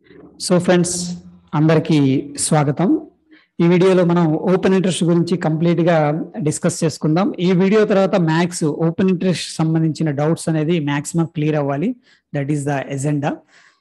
so friends అందరికీ స్వాగతం ఈ వీడియోలో మనం ఓపెన్ ఇంట్రెస్ట్ గురించి కంప్లీట్ గా డిస్కస్ చేసుకుందాం ఈ వీడియో తర్వాత మ్యాథ్స్ ఓపెన్ ఇంట్రెస్ట్ సంబంధించిన డౌట్స్ అనేది మాక్సిమం క్లియర్ అవ్వాలి that is the agenda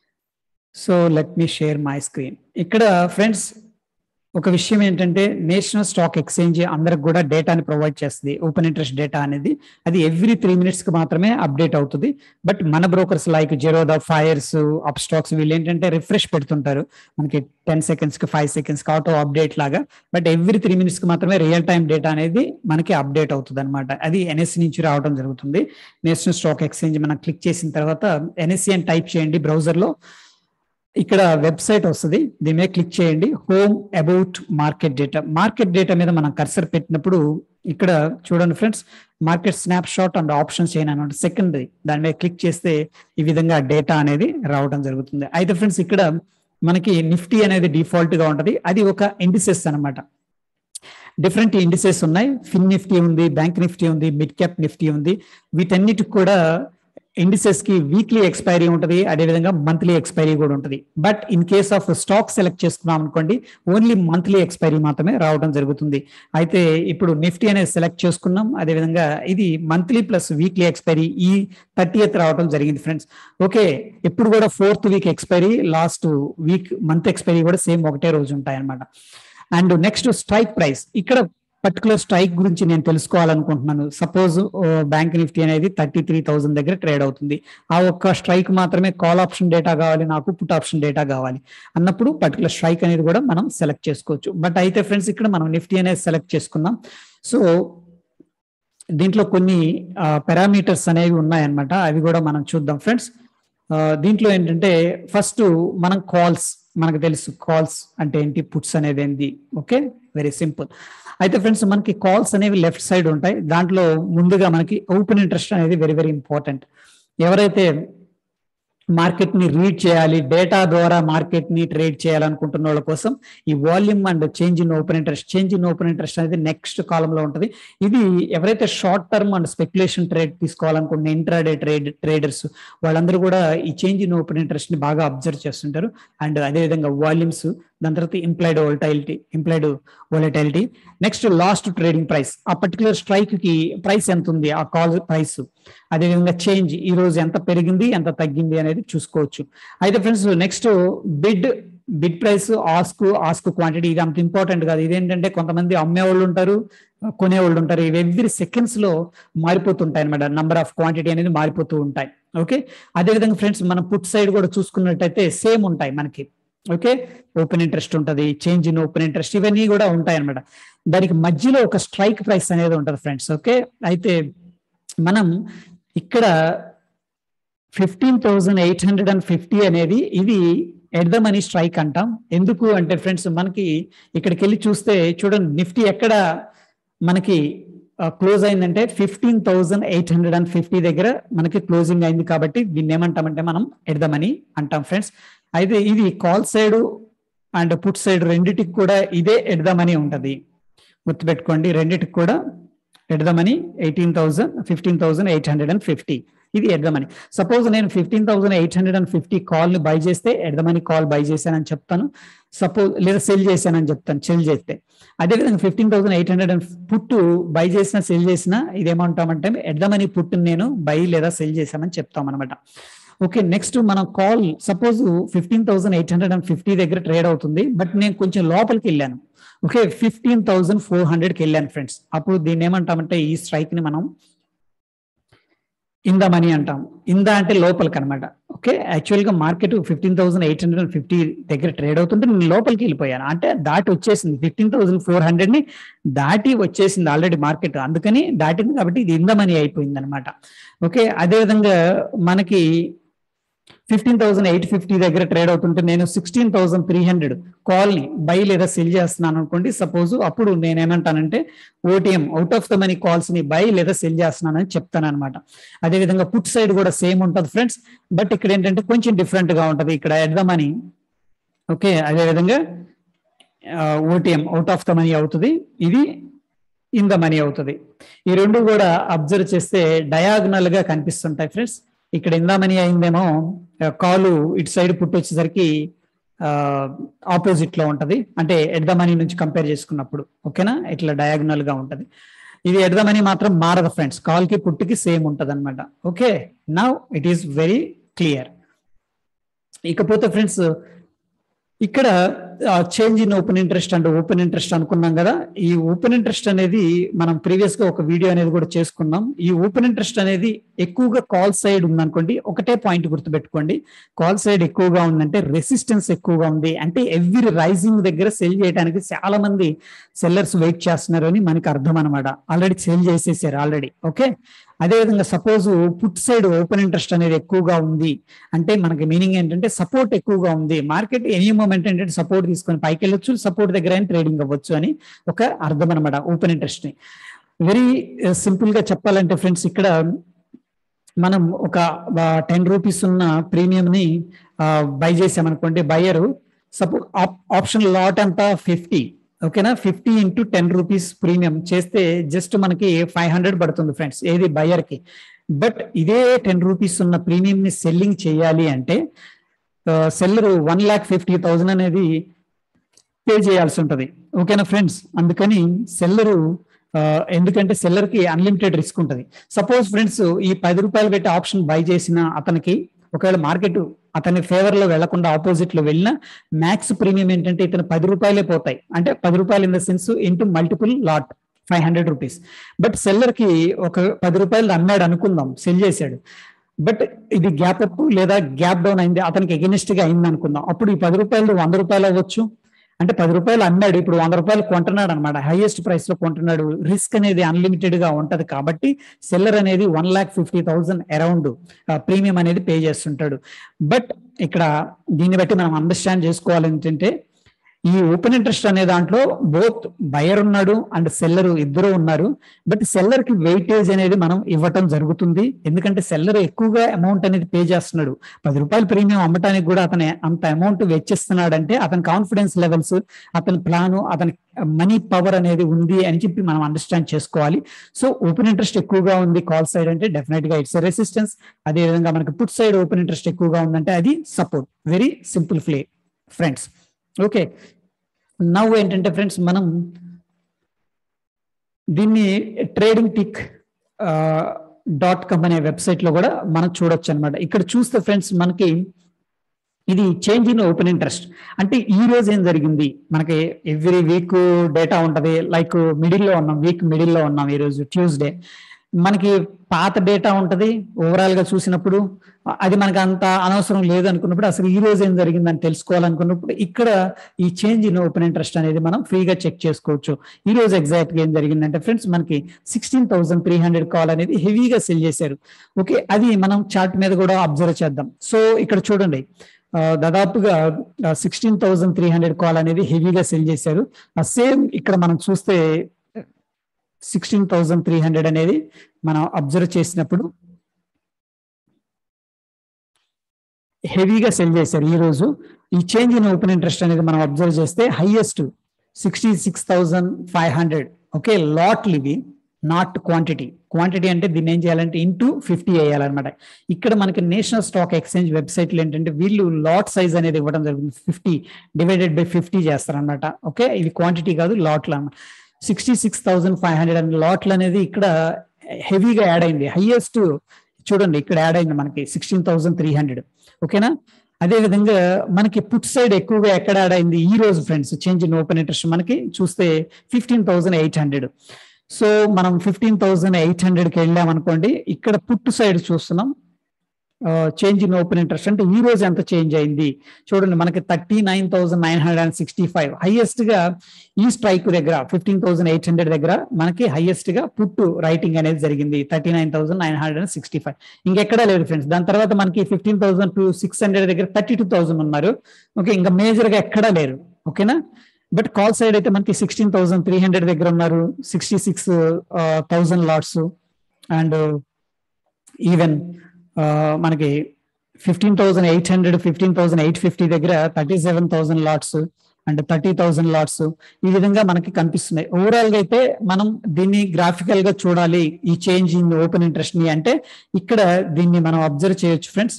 so let me share my screen ఇక్కడ ఫ్రెండ్స్ ఒక విషయం ఏంటంటే నేషనల్ స్టాక్ ఎక్స్చేంజ్ అందరికి కూడా డేటాని ప్రొవైడ్ చేస్తుంది ఓపెన్ ఇంట్రెస్ట్ డేటా అనేది అది ఎవ్రీ త్రీ మినిట్స్ కి మాత్రమే అప్డేట్ అవుతుంది బట్ మన brokers like Zerodha Fyers Upstox వీళ్ళు ఏంటంటే రిఫ్రెష్ పెడుతుంటారు మనకి టెన్ సెకండ్స్ కి ఫైవ్ సెకండ్స్ కి ఆటో అప్డేట్ లాగా బట్ ఎవ్రీ త్రీ మినిట్స్ కి మాత్రమే రియల్ టైం డేటా అనేది మనకి అప్డేట్ అవుతుంది అనమాట అది ఎన్ఎస్సి నుంచి రావడం జరుగుతుంది నేషనల్ స్టాక్ ఎక్స్చేంజ్ మనం క్లిక్ చేసిన తర్వాత ఎన్ఎస్సి అని టైప్ చేయండి బ్రౌజర్ లో ఇక్కడ వెబ్సైట్ వస్తుంది దీని మీద క్లిక్ చేయండి home about market data market data మీద మనం కర్సర్ పెట్టినప్పుడు ఇక్కడ చూడండి friends market snapshot and options చేయను అనమాట సెకండ్ దాని మీద క్లిక్ చేస్తే ఈ విధంగా డేటా అనేది రావడం జరుగుతుంది అయితే ఫ్రెండ్స్ ఇక్కడ మనకి నిఫ్టీ అనేది డిఫాల్ట్ గా ఉంటది అది ఒక ఇండిసెస్ అనమాట డిఫరెంట్ ఇండిసెస్ ఉన్నాయి ఫిన్ నిఫ్టీ ఉంది బ్యాంక్ నిఫ్టీ ఉంది మిడ్ క్యాప్ నిఫ్టీ ఉంది వీటన్నిటికి కూడా ఇండిసెస్ కి వీక్లీ ఎక్స్పైరీ ఉంటుంది అదేవిధంగా మంత్లీ ఎక్స్పైరీ కూడా ఉంటుంది but in case of stock select చేసుకున్నాం అనుకోండి ఓన్లీ మంత్లీ ఎక్స్పైరీ మాత్రమే రావడం జరుగుతుంది అయితే ఇప్పుడు నిఫ్టీ అనేది సెలెక్ట్ చేసుకున్నాం అదేవిధంగా ఇది మంత్లీ ప్లస్ వీక్లీ ఎక్స్పైరీ ఈ థర్టీ ఎత్ రావడం జరిగింది ఫ్రెండ్స్ ఓకే ఇప్పుడు కూడా fourth week expiry last week month expiry కూడా సేమ్ ఒకటే రోజు ఉంటాయి అనమాట అండ్ నెక్స్ట్ స్ట్రైక్ ప్రైస్ ఇక్కడ పర్టికులర్ స్ట్రైక్ గురించి నేను తెలుసుకోవాలనుకుంటున్నాను సపోజ్ బ్యాంక్ నిఫ్టీ అనేది థర్టీ త్రీ థౌసండ్ దగ్గర ట్రేడ్ అవుతుంది ఆ ఒక్క స్ట్రైక్ మాత్రమే కాల్ ఆప్షన్ డేటా కావాలి నాకు పుట్ ఆప్షన్ డేటా కావాలి అన్నప్పుడు పర్టికులర్ స్ట్రైక్ అనేది కూడా మనం సెలెక్ట్ చేసుకోవచ్చు బట్ అయితే ఫ్రెండ్స్ ఇక్కడ మనం నిఫ్టీ అనేది సెలెక్ట్ చేసుకుందాం సో దీంట్లో కొన్ని పారామీటర్స్ అనేవి ఉన్నాయన్నమాట అవి కూడా మనం చూద్దాం ఫ్రెండ్స్ దీంట్లో ఏంటంటే ఫస్ట్ మనం కాల్స్ మనకు తెలుసు కాల్స్ అంటే ఏంటి పుట్స్ అనేది ఏంటి ఓకే వెరీ సింపుల్ అయితే ఫ్రెండ్స్ మనకి కాల్స్ అనేవి లెఫ్ట్ సైడ్ ఉంటాయి దాంట్లో ముందుగా మనకి ఓపెన్ ఇంట్రెస్ట్ అనేది వెరీ వెరీ ఇంపార్టెంట్ ఎవరైతే మార్కెట్ ని రీడ్ చేయాలి డేటా ద్వారా మార్కెట్ ని ట్రేడ్ చేయాలనుకుంటున్న వాళ్ళ కోసం ఈ volume and change in open interest change in open interest అనేది నెక్స్ట్ కాలం లో ఉంటుంది ఇది ఎవరైతే short term and speculation trade తీసుకోవాలనుకుంటున్న ఇంట్రాడే ట్రేడ్ ట్రేడర్స్ వాళ్ళందరూ కూడా ఈ చేంజ్ ఇన్ ఓపెన్ ఇంట్రెస్ట్ ని బాగా అబ్జర్వ్ చేస్తుంటారు అండ్ అదేవిధంగా వాల్యూమ్స్ దాని తర్వాత implied volatility implied volatility next last trading price ఆ పర్టికులర్ స్ట్రైక్ కి ప్రైస్ ఎంత ఉంది ఆ కాల్ ప్రైస్ అదేవిధంగా చేంజ్ ఈ రోజు ఎంత పెరిగింది ఎంత తగ్గింది అనేది చూసుకోవచ్చు అయితే friends next bid bid price ask ask quantity ఇది అంత ఇంపార్టెంట్ కాదు ఇదేంటంటే కొంతమంది అమ్మేవాళ్ళు ఉంటారు కొనేవాళ్ళు ఉంటారు ఇవి ఎవ్రీ సెకండ్స్ లో మారిపోతుంటాయి అనమాట నంబర్ ఆఫ్ క్వాంటిటీ అనేది మారిపోతూ ఉంటాయి ఓకే అదేవిధంగా ఫ్రెండ్స్ మనం పుట్ సైడ్ కూడా చూసుకున్నట్టయితే సేమ్ ఉంటాయి మనకి ఓకే ఓపెన్ ఇంట్రెస్ట్ ఉంటుంది చేంజ్ ఇన్ ఓపెన్ ఇంట్రెస్ట్ ఇవన్నీ కూడా ఉంటాయి అనమాట దానికి మధ్యలో ఒక స్ట్రైక్ ప్రైస్ అనేది ఉంటుంది ఫ్రెండ్స్ ఓకే అయితే మనం ఇక్కడ fifteen thousand eight hundred and fifty అనేది ఇది ఎట్ ద మనీ స్ట్రైక్ అంటాం ఎందుకు అంటే ఫ్రెండ్స్ మనకి ఇక్కడికి వెళ్ళి చూస్తే చూడండి నిఫ్టీ ఎక్కడ మనకి క్లోజ్ అయిందంటే fifteen thousand eight hundred and fifty దగ్గర మనకి క్లోజింగ్ అయింది కాబట్టి దీన్ని ఏమంటామంటే మనం ఎట్ ద మనీ అంటాం ఫ్రెండ్స్ అయితే ఇది call side and put side రెండిటికి కూడా ఇదే ఎడదామని ఉంటుంది గుర్తుపెట్టుకోండి రెండిటికి కూడా ఎడదామని eighteen thousand fifteen thousand eight hundred and fifty ఇది ఎడదామని సపోజ్ నేను fifteen thousand eight hundred and fifty call ని బై చేస్తే ఎడదామని కాల్ బై చేశానని చెప్తాను సపోజ్ లేదా సెల్ చేశానని చెప్తాను సెల్ చేస్తే అదేవిధంగా fifteen thousand eight hundred and put buy చేసిన సెల్ చేసిన ఇదేమంటామంటే ఎడదామని పుట్టు నేను బై లేదా సెల్ చేశామని చెప్తాం అనమాట ఓకే నెక్స్ట్ మనం call suppose fifteen thousand eight hundred and fifty దగ్గర ట్రేడ్ అవుతుంది బట్ నేను కొంచెం లోపలికి వెళ్ళాను ఓకే ఫిఫ్టీన్ థౌసండ్ ఫోర్ హండ్రెడ్కి వెళ్ళాను ఫ్రెండ్స్ అప్పుడు దీన్ని ఏమంటామంటే ఈ స్ట్రైక్ ని మనం ఇంద మనీ అంటాం ఇంద అంటే లోపలికి అనమాట ఓకే యాక్చువల్ గా market fifteen thousand eight hundred and fifty దగ్గర ట్రేడ్ అవుతుంటే నేను లోపలికి వెళ్ళిపోయాను అంటే దాటి వచ్చేసింది ఫిఫ్టీన్ థౌసండ్ ఫోర్ హండ్రెడ్ ని దాటి వచ్చేసింది ఆల్రెడీ మార్కెట్ అందుకని దాటింది కాబట్టి ఇది ఇంద మనీ అయిపోయింది అనమాట ఓకే అదేవిధంగా మనకి ఫిఫ్టీన్ థౌసండ్ ఎయిట్ ఫిఫ్టీ దగ్గర ట్రేడ్ అవుతుంటే నేను సిక్స్టీన్ థౌసండ్ త్రీ హండ్రెడ్ కాల్ని బై లేదా సెల్ చేస్తున్నాను అనుకోండి సపోజ్ అప్పుడు నేను ఏమంటానంటే OTM out of the money calls ని బై లేదా సెల్ చేస్తున్నానని చెప్తాను అనమాట అదేవిధంగా పుట్ సైడ్ కూడా సేమ్ ఉంటుంది ఫ్రెండ్స్ బట్ ఇక్కడ ఏంటంటే కొంచెం డిఫరెంట్ గా ఉంటుంది ఇక్కడ ఎట్ ద మనీ ఓకే అదేవిధంగా OTM out of the money అవుతుంది ఇది ఇన్ ద మనీ అవుతుంది ఈ రెండు కూడా అబ్జర్వ్ చేస్తే డయాగ్నల్ గా కనిపిస్తుంటాయి ఫ్రెండ్స్ ఇక్కడ ఇందామని అయిందేమో కాలు ఇటు సైడ్ పుట్టి వచ్చేసరికి ఆపోజిట్ లో ఉంటది అంటే ఎట్ ద మనీ నుంచి కంపేర్ చేసుకున్నప్పుడు ఓకేనా ఇట్లా డయాగ్నల్ గా ఉంటది ఇది ఎట్ ద మనీ మాత్రం మారదు ఫ్రెండ్స్ కాల్ కి పుట్టుకి సేమ్ ఉంటది అనమాట okay now it is very clear ఇకపోతే ఫ్రెండ్స్ ఇక్కడ change in open interest and open interest అనుకున్నాం కదా ఈ ఓపెన్ ఇంట్రెస్ట్ అనేది మనం ప్రీవియస్ గా ఒక వీడియో అనేది కూడా చేసుకున్నాం ఈ ఓపెన్ ఇంట్రెస్ట్ అనేది ఎక్కువగా కాల్ సైడ్ ఉందనుకోండి ఒకటే పాయింట్ గుర్తుపెట్టుకోండి కాల్ సైడ్ ఎక్కువగా ఉందంటే రెసిస్టెన్స్ ఎక్కువగా ఉంది అంటే ఎవ్రీ రైజింగ్ దగ్గర సెల్ చేయడానికి చాలా మంది సెల్లర్స్ వెయిట్ చేస్తున్నారు అని మనకి అర్థం అనమాట ఆల్రెడీ సెల్ చేసేసారు ఆల్రెడీ ఓకే అదేవిధంగా suppose put side open interest అనేది ఎక్కువగా ఉంది అంటే మనకి మీనింగ్ ఏంటంటే సపోర్ట్ ఎక్కువగా ఉంది మార్కెట్ ఎనీ మూమెంట్ ఏంటంటే సపోర్ట్ తీసుకొని పైకి వెళ్ళొచ్చు సపోర్ట్ దగ్గర ట్రేడింగ్ అవ్వచ్చు అని ఒక అర్థం అనమాట ఓపెన్ ఇంట్రెస్ట్ ని వెరీ సింపుల్ గా చెప్పాలంటే ఫ్రెండ్స్ ఇక్కడ మనం ఒక టెన్ రూపీస్ ఉన్న ప్రీమియం ని బై చేసామనుకోండి బయ్యరు సపోజ్ ఆప్షన్ లాట్ అంతా ఫిఫ్టీ ఓకేనా fifty into ten rupees premium చేస్తే జస్ట్ మనకి ఫైవ్ హండ్రెడ్ పడుతుంది ఫ్రెండ్స్ ఏది బయర్ కి బట్ ఇదే టెన్ రూపీస్ ఉన్న ప్రీమియం ని సెల్లింగ్ చేయాలి అంటే seller one lakh fifty thousand అనేది పే చేయాల్సి ఉంటది ఓకేనా ఫ్రెండ్స్ అందుకని సెల్లరు ఎందుకంటే సెల్లర్ కి అన్లిమిటెడ్ రిస్క్ ఉంటుంది సపోజ్ ఫ్రెండ్స్ ఈ పది రూపాయలు పెట్టి ఆప్షన్ బై చేసిన అతనికి ఒకవేళ మార్కెట్ అతని ఫేవర్ లో వెళ్లకుండా ఆపోజిట్ లో వెళ్ళినా మ్యాక్స్ ప్రీమియం ఏంటంటే ఇతను పది రూపాయలే పోతాయి అంటే పది రూపాయలు in the sense into multiple lot five hundred rupees but seller కి ఒక పది రూపాయలు అమ్మాడు అనుకుందాం సెల్ చేశాడు బట్ ఇది గ్యాప్ అప్ లేదా గ్యాప్ డౌన్ అయింది అతనికి ఎగెనిస్ట్ గా అయింది అనుకుందాం అప్పుడు ఈ పది రూపాయలు వంద రూపాయలు అవ్వచ్చు అంటే పది రూపాయలు అమ్మాడు ఇప్పుడు వంద రూపాయలు కొంటున్నాడు అనమాట హైయెస్ట్ ప్రైస్ లో కొంటున్నాడు రిస్క్ అనేది అన్లిమిటెడ్ గా ఉంటది కాబట్టి సెల్లర్ అనేది one lakh fifty thousand around premium అనేది పే చేస్తుంటాడు బట్ ఇక్కడ దీన్ని బట్టి మనం అండర్స్టాండ్ చేసుకోవాలి ఏంటంటే ఈ ఓపెన్ ఇంట్రెస్ట్ అనే దాంట్లో బోత్ బయర్ ఉన్నాడు అండ్ సెల్లర్ ఇద్దరు ఉన్నారు బట్ సెల్లర్ కి వెయిటేజ్ అనేది మనం ఇవ్వటం జరుగుతుంది ఎందుకంటే సెల్లర్ ఎక్కువగా అమౌంట్ అనేది పే చేస్తున్నాడు పది రూపాయల ప్రీమియం అమ్మటానికి కూడా అతను అంత అమౌంట్ వెచ్చిస్తున్నాడంటే అతని కాన్ఫిడెన్స్ లెవెల్స్ అతని ప్లాను అతని మనీ పవర్ అనేది ఉంది అని చెప్పి మనం అండర్స్టాండ్ చేసుకోవాలి సో ఓపెన్ ఇంట్రెస్ట్ ఎక్కువగా ఉంది కాల్ సైడ్ అంటే డెఫినెట్ గా ఇట్స్ రెసిస్టెన్స్ అదే విధంగా మనకి పుట్ సైడ్ ఓపెన్ ఇంట్రెస్ట్ ఎక్కువగా ఉందంటే అది సపోర్ట్ వెరీ సింపుల్ ఫ్లే ఫ్రెండ్స్ ఓకే నవ్వు ఏంటంటే ఫ్రెండ్స్ మనం దీన్ని ట్రేడింగ్ టిక్ డాట్ కామ్ అనే వెబ్సైట్ లో కూడా మనం చూడొచ్చు అనమాట ఇక్కడ చూస్తే ఫ్రెండ్స్ మనకి ఇది చేంజ్ ఇన్ ఓపెన్ ఇంట్రెస్ట్ అంటే ఈ రోజు ఏం జరిగింది మనకి ఎవ్రీ వీక్ డేటా ఉంటది లైక్ మిడిల్ లో ఉన్నాం వీక్ మిడిల్ లో ఉన్నాం ఈ రోజు ట్యూస్డే మనకి పాత డేటా ఉంటది ఓవరాల్ గా చూసినప్పుడు అది మనకు అంత అనవసరం లేదు అనుకున్నప్పుడు అసలు ఈ రోజు ఏం జరిగిందని తెలుసుకోవాలనుకున్నప్పుడు ఇక్కడ ఈ చేంజ్ ఇన్ ఓపెన్ ఇంట్రెస్ట్ అనేది మనం ఫ్రీగా చెక్ చేసుకోవచ్చు ఈ రోజు ఎగ్జాక్ట్ గా ఏం జరిగిందంటే ఫ్రెండ్స్ మనకి sixteen thousand three hundred call అనేది హెవీగా సెల్ చేశారు ఓకే అది మనం చార్ట్ మీద కూడా అబ్జర్వ్ చేద్దాం సో ఇక్కడ చూడండి దాదాపుగా sixteen thousand three hundred call అనేది హెవీగా సెల్ చేశారు సేమ్ ఇక్కడ మనం చూస్తే సిక్స్టీన్ థౌసండ్ త్రీ హండ్రెడ్ అనేది మనం అబ్జర్వ్ చేసినప్పుడు హెవీగా సెల్ చేశారు ఈ రోజు ఈ చేంజ్ ఇన్ ఓపెన్ ఇంట్రెస్ట్ అనేది మనం అబ్జర్వ్ చేస్తే highest sixty six thousand five hundred okay లాట్లు ఇవి నాట్ క్వాంటిటీ క్వాంటిటీ అంటే దీన్ని ఏం చేయాలంటే ఇంటూ ఫిఫ్టీ వేయాలన్నమాట ఇక్కడ మనకి నేషనల్ స్టాక్ ఎక్స్చేంజ్ వెబ్సైట్లు ఏంటంటే వీళ్ళు లాట్ సైజ్ అనేది ఇవ్వడం జరుగుతుంది ఫిఫ్టీ డివైడెడ్ బై ఫిఫ్టీ చేస్తారనమాట ఓకే ఇది క్వాంటిటీ కాదు లాట్లు అన్నమాట sixty six thousand five hundred and లాట్లు అనేది ఇక్కడ హెవీగా యాడ్ అయింది హైయెస్ట్ చూడండి ఇక్కడ యాడ్ అయింది మనకి సిక్స్టీన్ థౌసండ్ త్రీ హండ్రెడ్ ఓకేనా అదే విధంగా మనకి పుట్ సైడ్ ఎక్కువగా ఎక్కడ యాడ్ అయింది ఈ రోజు friends change in open interest మనకి చూస్తే fifteen thousand eight hundred so మనం ఫిఫ్టీన్ థౌసండ్ ఎయిట్ హండ్రెడ్కి వెళ్ళాం అనుకోండి ఇక్కడ పుట్ సైడ్ చూస్తున్నాం చేంజ్ ఇన్ ఓపెన్ ఇంట్రెస్ట్ అంటే ఈ రోజు ఎంత చేంజ్ అయింది చూడండి మనకి thirty nine thousand nine hundred and sixty five highest గా ఈ స్ట్రైక్ దగ్గర ఫిఫ్టీన్ థౌసండ్ ఎయిట్ హండ్రెడ్ దగ్గర మనకి హైయెస్ట్ గా పుట్ రైటింగ్ అనేది జరిగింది thirty nine thousand nine hundred and sixty five ఇంకెక్కడా లేదు ఫ్రెండ్స్ దాని తర్వాత మనకి fifteen thousand to six hundred దగ్గర థర్టీ టూ థౌసండ్ ఉన్నారు ఓకే ఇంకా మేజర్ గా ఎక్కడా లేరు ఓకేనా బట్ కాల్ సైడ్ అయితే మనకి సిక్స్టీన్ థౌసండ్ త్రీ హండ్రెడ్ దగ్గర ఉన్నారు sixty six thousand lots and even మనకి fifteen thousand eight hundred fifteen thousand eight fifty దగ్గర thirty seven thousand lots and thirty thousand lots ఈ విధంగా మనకి కనిపిస్తున్నాయి ఓవరాల్ గా అయితే మనం దీన్ని గ్రాఫికల్ గా చూడాలి ఈ చేంజ్ ఇన్ ఓపెన్ ఇంట్రెస్ట్ ని అంటే ఇక్కడ దీన్ని మనం అబ్జర్వ్ చేయొచ్చు ఫ్రెండ్స్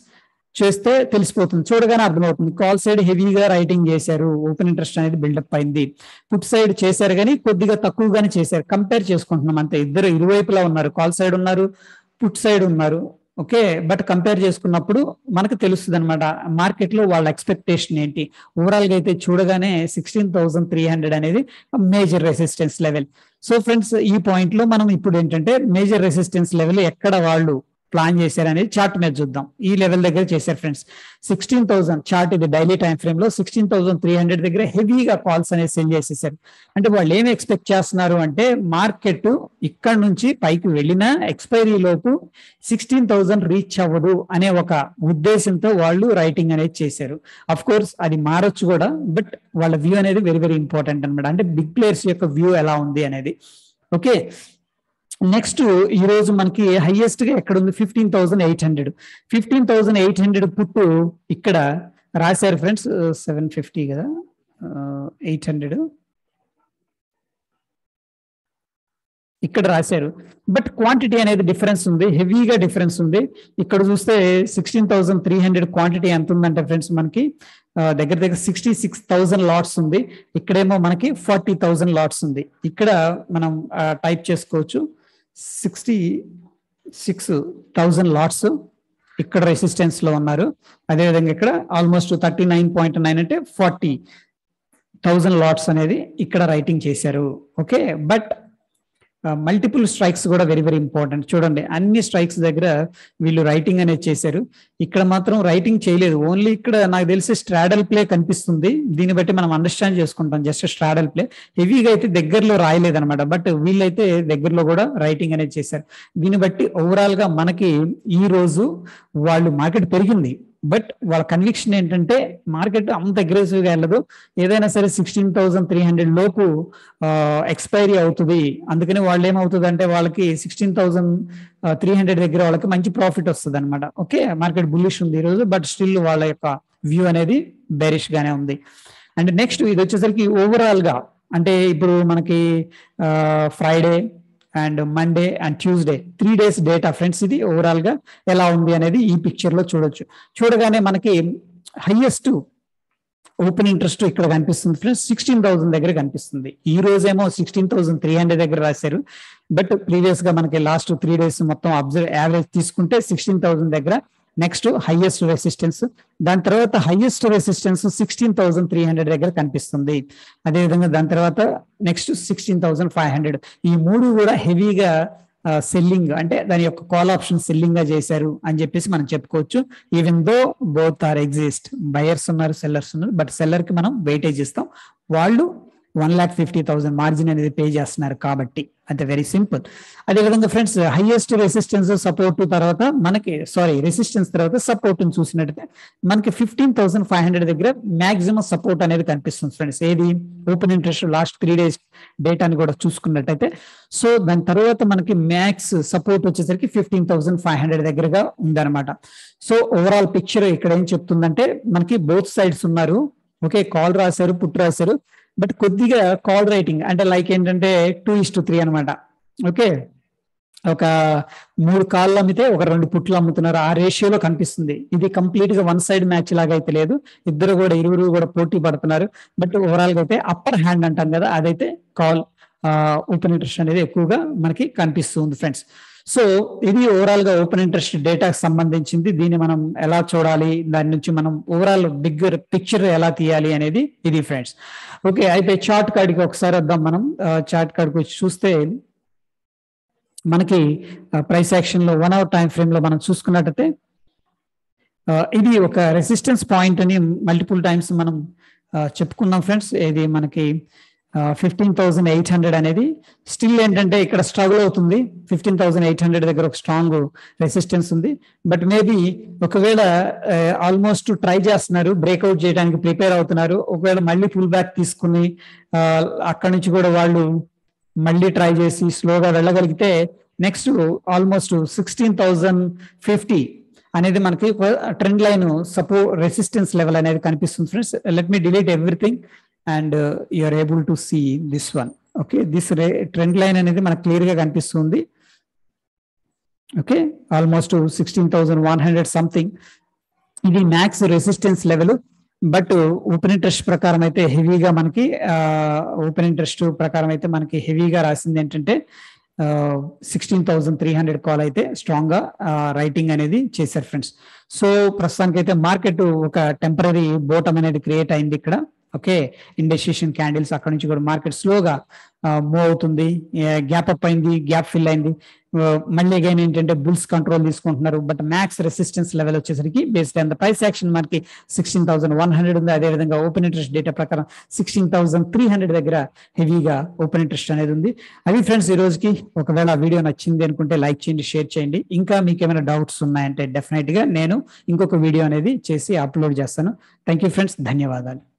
చేస్తే తెలిసిపోతుంది చూడగానే అర్థమవుతుంది కాల్ సైడ్ హెవీగా రైటింగ్ చేశారు ఓపెన్ ఇంట్రెస్ట్ అనేది బిల్డప్ అయింది పుట్ సైడ్ చేశారు కానీ కొద్దిగా తక్కువగానే చేశారు కంపేర్ చేసుకుంటున్నాం అంతే ఇద్దరు ఇరువైపులా ఉన్నారు కాల్ సైడ్ ఉన్నారు పుట్ సైడ్ ఉన్నారు ఓకే బట్ కంపేర్ చేసుకున్నప్పుడు మనకు తెలుస్తుంది అనమాట మార్కెట్ లో వాళ్ళ ఎక్స్పెక్టేషన్ ఏంటి ఓవరాల్ గా అయితే చూడగానే సిక్స్టీన్ థౌసండ్ త్రీ హండ్రెడ్ అనేది major resistance level so friends ఈ పాయింట్ లో మనం ఇప్పుడు ఏంటంటే మేజర్ రెసిస్టెన్స్ లెవెల్ ఎక్కడ వాళ్ళు ప్లాన్ చేశారు అనేది చార్ట్ మీద చూద్దాం ఈ లెవెల్ దగ్గర చేశారు ఫ్రెండ్స్ సిక్స్టీన్ థౌసండ్ చార్ట్ ఇది డైలీ టైం ఫ్రేమ్ లో సిక్స్టీన్ థౌసండ్ త్రీ హండ్రెడ్ దగ్గర హెవీగా కాల్స్ అనేది సెండ్ చేసేసారు అంటే వాళ్ళు ఏమి ఎక్స్పెక్ట్ చేస్తున్నారు అంటే మార్కెట్ ఇక్కడ నుంచి పైకి వెళ్ళిన ఎక్స్పైరీ లోపు సిక్స్టీన్ థౌసండ్ రీచ్ అవ్వదు అనే ఒక ఉద్దేశంతో వాళ్ళు రైటింగ్ అనేది చేశారు అఫ్ కోర్స్ అది మారొచ్చు కూడా బట్ వాళ్ళ వ్యూ అనేది వెరీ వెరీ ఇంపార్టెంట్ అనమాట అంటే బిగ్ ప్లేయర్స్ యొక్క వ్యూ ఎలా ఉంది అనేది ఓకే నెక్స్ట్ ఈ రోజు మనకి హైయెస్ట్ గా ఎక్కడ ఉంది fifteen thousand eight hundred fifteen thousand eight hundred put ఇక్కడ రాశారు ఫ్రెండ్స్ సెవెన్ ఫిఫ్టీ కదా ఎయిట్ హండ్రెడ్ ఇక్కడ రాశారు బట్ క్వాంటిటీ అనేది డిఫరెన్స్ ఉంది హెవీగా డిఫరెన్స్ ఉంది ఇక్కడ చూస్తే sixteen thousand three hundred quantity ఎంత ఉందంటే ఫ్రెండ్స్ మనకి దగ్గర దగ్గర సిక్స్టీ సిక్స్ థౌసండ్ లాట్స్ ఉంది ఇక్కడేమో మనకి ఫార్టీ థౌసండ్ లాట్స్ ఉంది ఇక్కడ మనం టైప్ చేసుకోవచ్చు సిక్స్టీ సిక్స్ థౌజండ్ లాట్స్ ఇక్కడ రెసిస్టెన్స్ లో ఉన్నారు అదేవిధంగా ఇక్కడ almost thirty nine point nine అంటే ఫార్టీ థౌజండ్ లాట్స్ అనేది ఇక్కడ రైటింగ్ చేశారు ఓకే బట్ మల్టిపుల్ స్ట్రైక్స్ కూడా వెరీ వెరీ ఇంపార్టెంట్ చూడండి అన్ని స్ట్రైక్స్ దగ్గర వీళ్ళు రైటింగ్ అనేది చేశారు ఇక్కడ మాత్రం రైటింగ్ చేయలేదు ఓన్లీ ఇక్కడ నాకు తెలిసి స్ట్రాడల్ ప్లే కనిపిస్తుంది దీన్ని బట్టి మనం అండర్స్టాండ్ చేసుకుంటాం జస్ట్ స్ట్రాడల్ ప్లే హెవీగా అయితే దగ్గరలో రాయలేదు అనమాట బట్ వీళ్ళైతే దగ్గరలో కూడా రైటింగ్ అనేది చేశారు దీన్ని బట్టి ఓవరాల్ గా మనకి ఈ రోజు వాళ్ళు మార్కెట్ పెరిగింది బట్ వాళ్ళ కన్విక్షన్ ఏంటంటే మార్కెట్ అంత అగ్రెసివ్ గా వెళ్ళదు ఏదైనా సరే సిక్స్టీన్ థౌసండ్ త్రీ హండ్రెడ్ లోపు ఎక్స్పైరీ అవుతుంది అందుకని వాళ్ళు ఏమవుతుంది అంటే వాళ్ళకి సిక్స్టీన్ థౌసండ్ త్రీ హండ్రెడ్ దగ్గర వాళ్ళకి మంచి ప్రాఫిట్ వస్తుంది అనమాట ఓకే మార్కెట్ బుల్లిష్ ఉంది ఈ రోజు బట్ స్టిల్ వాళ్ళ యొక్క వ్యూ అనేది బెరిష్ గానే ఉంది అండ్ నెక్స్ట్ ఇది వచ్చేసరికి ఓవరాల్ గా అంటే ఇప్పుడు మనకి Friday and Monday and Tuesday three days data friends ఇది ఓవరాల్ గా ఎలా ఉంది అనేది ఈ పిక్చర్ లో చూడొచ్చు చూడగానే మనకి హైయెస్ట్ ఓపెన్ ఇంట్రెస్ట్ ఇక్కడ కనిపిస్తుంది ఫ్రెండ్స్ సిక్స్టీన్ థౌసండ్ దగ్గర కనిపిస్తుంది ఈ రోజేమో సిక్స్టీన్ థౌసండ్ త్రీ హండ్రెడ్ దగ్గర రాశారు బట్ ప్రీవియస్ గా మనకి లాస్ట్ త్రీ డేస్ మొత్తం అబ్జర్వ్ యావరేజ్ తీసుకుంటే సిక్స్టీన్ థౌసండ్ దగ్గర నెక్స్ట్ హైయెస్ట్ రెసిస్టెన్స్ దాని తర్వాత highest resistance sixteen thousand three hundred దగ్గర కనిపిస్తుంది అదేవిధంగా దాని తర్వాత next sixteen thousand five hundred ఈ మూడు కూడా హెవీగా సెల్లింగ్ అంటే దాని యొక్క కాల్ ఆప్షన్ సెల్లింగ్ గా చేశారు అని చెప్పేసి మనం చెప్పుకోవచ్చు even though both are exist buyers ఉన్నారు సెల్లర్స్ ఉన్నారు బట్ సెల్లర్ కి మనం వెయిటేజ్ ఇస్తాం వాళ్ళు one lakh fifty thousand margin అనేది పే చేస్తున్నారు కాబట్టి అంతే వెరీ సింపుల్ అదేవిధంగా ఫ్రెండ్స్ హైయెస్ట్ రెసిస్టెన్స్ సపోర్ట్ తర్వాత మనకి సారీ రెసిస్టెన్స్ తర్వాత సపోర్ట్ చూసినట్టయితే మనకి ఫిఫ్టీన్ థౌసండ్ ఫైవ్ హండ్రెడ్ దగ్గర మాక్సిమం సపోర్ట్ అనేది కనిపిస్తుంది ఫ్రెండ్స్ ఏది open interest last three days డేటాని కూడా చూసుకున్నట్టయితే సో దాని తర్వాత మనకి మ్యాక్స్ సపోర్ట్ వచ్చేసరికి ఫిఫ్టీన్ థౌసండ్ ఫైవ్ హండ్రెడ్ దగ్గరగా ఉందన్నమాట సో ఓవరాల్ పిక్చర్ ఇక్కడ ఏం చెప్తుందంటే మనకి బోత్ సైడ్స్ ఉన్నారు ఓకే కాల్ రాశారు పుట్ రాశారు బట్ కొద్దిగా కాల్ రైటింగ్ అంటే లైక్ ఏంటంటే టూ ఇస్ టు త్రీ అనమాట ఓకే ఒక మూడు కాళ్ళు అమ్మితే ఒక రెండు పుట్లు అమ్ముతున్నారు ఆ రేషియోలో కనిపిస్తుంది ఇది కంప్లీట్ గా వన్ సైడ్ మ్యాచ్ లాగా అయితే లేదు ఇద్దరు కూడా ఇరువురు కూడా పోటీ పడుతున్నారు బట్ ఓవరాల్ గా అయితే అప్పర్ హ్యాండ్ అంటాం కదా అదైతే కాల్ ఓపెన్ ఇంట్రెస్ట్ అనేది ఎక్కువగా మనకి కనిపిస్తుంది ఫ్రెండ్స్ సో ఇది ఓవరాల్ గా ఓపెన్ ఇంట్రెస్ట్ డేటాకి సంబంధించింది దీన్ని మనం ఎలా చూడాలి దాని నుంచి మనం ఓవరాల్ బిగ్గర్ పిక్చర్ ఎలా తీయాలి అనేది ఇది ఫ్రెండ్స్ ఓకే అయితే చార్ట్ కార్డ్కి ఒకసారి వద్దాం మనం చార్ట్ కార్డ్కి వచ్చి చూస్తే మనకి ప్రైస్ యాక్షన్ లో వన్ అవర్ టైం ఫ్రేమ్ లో మనం చూసుకున్నట్టయితే ఇది ఒక రెసిస్టెన్స్ పాయింట్ అని మల్టిపుల్ టైమ్స్ మనం చెప్పుకున్నాం ఫ్రెండ్స్ ఇది మనకి ఫిఫ్టీన్ థౌసండ్ ఎయిట్ హండ్రెడ్ అనేది స్టిల్ ఏంటంటే ఇక్కడ స్ట్రగుల్ అవుతుంది ఫిఫ్టీన్ థౌసండ్ ఎయిట్ హండ్రెడ్ దగ్గర ఒక స్ట్రాంగ్ రెసిస్టెన్స్ ఉంది బట్ మేబీ ఒకవేళ ఆల్మోస్ట్ ట్రై చేస్తున్నారు బ్రేక్అవుట్ చేయడానికి ప్రిపేర్ అవుతున్నారు ఒకవేళ మళ్ళీ ఫుల్ బ్యాక్ తీసుకుని అక్కడి నుంచి కూడా వాళ్ళు మళ్ళీ ట్రై చేసి స్లోగా వెళ్ళగలిగితే next almost sixteen thousand fifty అనేది మనకి ట్రెండ్ లైన్ సపో రెసిస్టెన్స్ లెవెల్ అనేది కనిపిస్తుంది friends let me delete everything and you're able to see this one okay this trend line అనేది మనకు క్లియర్ గా కనిపిస్తుంది okay almost sixteen thousand one hundred something ఇది max resistance level but open interest ప్రకారం అయితే హెవీగా మనకి ఓపెన్ ఇంట్రెస్ట్ ప్రకారం అయితే మనకి హెవీగా రాసింది ఏంటంటే sixteen thousand three hundred call అయితే స్ట్రాంగ్ గా రైటింగ్ అనేది చేశారు ఫ్రెండ్స్ సో ప్రస్తుతానికి అయితే మార్కెట్ ఒక టెంపరీ బోటం అనేది క్రియేట్ అయింది ఇక్కడ ఓకే ఇండస్ట్రేషన్ క్యాండిల్స్ అక్కడ నుంచి కూడా మార్కెట్ స్లోగా మూవ్ అవుతుంది గ్యాప్ అప్ అయింది గ్యాప్ ఫిల్ అయింది మళ్ళీ అగైన్ ఏంటంటే బుల్స్ కంట్రోల్ తీసుకుంటున్నారు బట్ మ్యాక్స్ రెసిస్టెన్స్ లెవెల్ వచ్చేసరికి based on the price action మనకి సిక్స్టీన్ థౌసండ్ వన్ హండ్రెడ్ ఉంది అదేవిధంగా ఓపెన్ ఇంట్రెస్ట్ డేటా ప్రకారం సిక్స్టీన్ థౌసండ్ త్రీ హండ్రెడ్ దగ్గర హెవీగా ఓపెన్ ఇంట్రెస్ట్ అనేది ఉంది అవి ఫ్రెండ్స్ ఈ రోజుకి ఒకవేళ వీడియో నచ్చింది అనుకుంటే లైక్ చేయండి షేర్ చేయండి ఇంకా మీకు ఏమైనా డౌట్స్ ఉన్నాయంటే డెఫినెట్ గా నేను ఇంకొక వీడియో అనేది చేసి అప్లోడ్ చేస్తాను థ్యాంక్ యూ ఫ్రెండ్స్ ధన్యవాదాలు